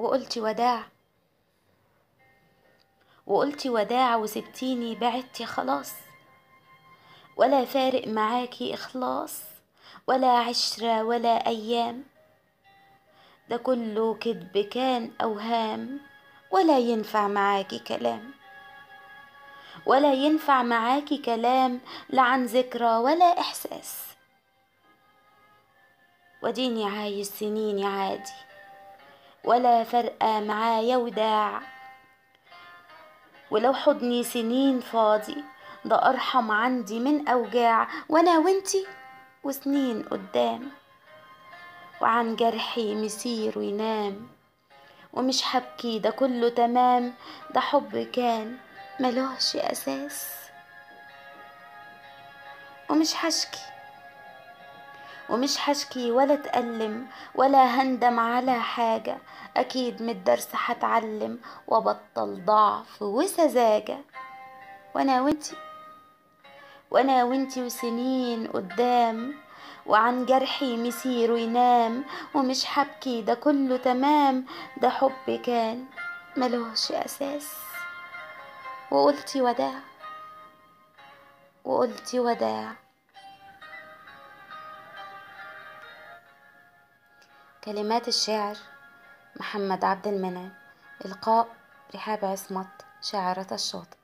وقلتي وداع وقلتي وداع وسبتيني بعدتي خلاص ولا فارق معاكي إخلاص ولا عشرة ولا أيام ده كله كدب كان أوهام ولا ينفع معاكي كلام ولا ينفع معاكي كلام لا عن ذكرى ولا إحساس وديني عايش سنيني عادي ولا فرقة معايا وداع ولو حضني سنين فاضي ده أرحم عندي من أوجاع وأنا وانتي وسنين قدام وعن جرحي مسير وينام ومش حبكي ده كله تمام ده حب كان ملوش أساس ومش حشكي ومش حشكي ولا اتألم ولا هندم على حاجة أكيد من الدرس هتعلم وبطل ضعف وسذاجة وأنا وانتي وأنا وانتي وسنين قدام وعن جرحي مسير وينام ومش حبكي ده كله تمام ده حب كان ملوش أساس وقلتي وداع وقلتي وداع كلمات الشاعر محمد عبد المنعم إلقاء رحاب عصمت شاعرة الشاطئ